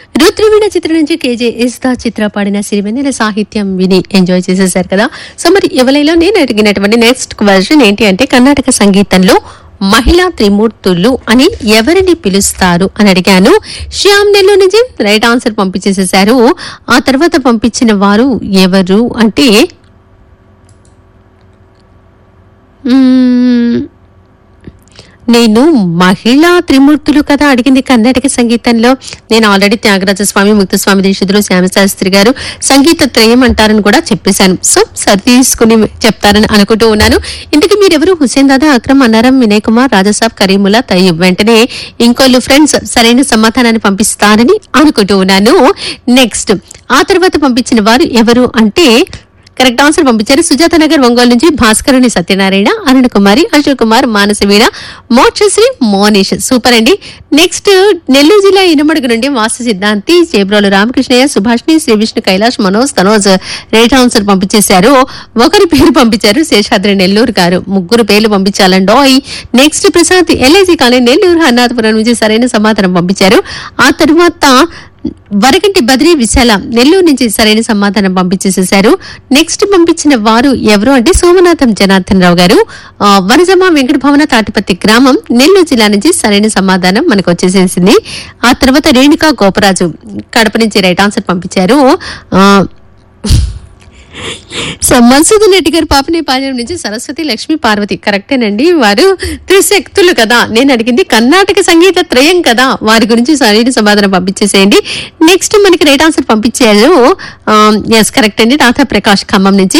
రుద్రవీణ చిత్రం నుంచి కేజే ఇస్తా చిత్ర పాడిన సిరివెన్నెల సాహిత్యం విని ఎంజాయ్ చేసేసారు కదా సో మరి ఎవరైనా నేను అడిగినటువంటి నెక్స్ట్ క్వశ్చన్ ఏంటి అంటే కర్ణాటక సంగీతంలో మహిళా త్రిమూర్తులు అని ఎవరిని పిలుస్తారు అని అడిగాను శ్యామ్ నెల్లూరు నుంచి రైట్ ఆన్సర్ పంపించేసేసారు ఆ తర్వాత పంపించిన వారు ఎవరు అంటే మ్మ్, నేను మహిళా త్రిమూర్తులు కదా అడిగింది కర్ణాటక సంగీతంలో నేను ఆల్రెడీ త్యాగరాజ స్వామి ముక్తస్వామి దీక్షితులు శ్యామశాస్త్రి గారు సంగీత త్రయం అంటారని కూడా చెప్పేశాను సో సరి తీసుకుని చెప్తారని అనుకుంటూ ఉన్నాను ఇంతకు మీరెవరు హుసేన్ దాదా అక్రమ్ అన్నారం వినయ్ కుమార్ రాజాసాబ్ కరీముల్లా తయ్యబ్ వెంటనే ఇంకోళ్ళు ఫ్రెండ్స్ సరైన సమాధానాన్ని పంపిస్తారని అనుకుంటూ ఉన్నాను నెక్స్ట్ ఆ తర్వాత పంపించిన వారు ఎవరు అంటే కరెక్ట్ ఆన్సర్ పంపించారు సుజాత నగర్ ఒంగోలు నుంచి భాస్కరుని సత్యనారాయణ అరుణ్ కుమారి అశోక్ కుమార్ మానసవీణ మోక్షశ్రీ మోనిష్ సూపర్ అండి నెక్స్ట్ నెల్లూరు జిల్లా ఇనుమడుగు నుండి వాస్తు సిద్ధాంతి చేబ్రోలు రామకృష్ణయ్య సుభాష్ని శ్రీ విష్ణు కైలాష్ మనోజ్ తనోజ్ రైట్ ఆన్సర్ పంపించేశారు ఒకరి పేరు పంపించారు శేషాద్రి నెల్లూరు గారు ముగ్గురు పేర్లు పంపించాలండోయ్ next Prashanth LIC colony Nellore Hannathapuram నుంచి సరైన సమాధానం పంపించారు ఆ తర్వాత వరగంటి బద్రీ విశాల నెల్లూరు నుంచి సరైన సమాధానం పంపించేసేశారు నెక్స్ట్ పంపించిన వారు ఎవరు అంటే సోమనాథం జనార్దన్ రావు గారు ఆ, వనజమ వెంకట భవన తాటిపత్తి గ్రామం నెల్లూరు జిల్లా నుంచి సరైన సమాధానం మనకు వచ్చేసేసింది ఆ తర్వాత రేణుకా గోపరాజు కడప నుంచి రైట్ ఆన్సర్ పంపించారు ఆ, సో మన్సూదన్ రెడ్డి గారు పాపనేపాలెం నుంచి సరస్వతి లక్ష్మి పార్వతి కరెక్టేనండి వారు త్రిశక్తులు కదా నేను అడిగింది కర్ణాటక సంగీత త్రయం కదా వారి గురించి సరైన సమాధానం పంపించేసేయండి నెక్స్ట్ మనకి రైట్ ఆన్సర్ పంపించారు ఎస్ కరెక్ట్ అండి రాధా ప్రకాష్ ఖమ్మం నుంచి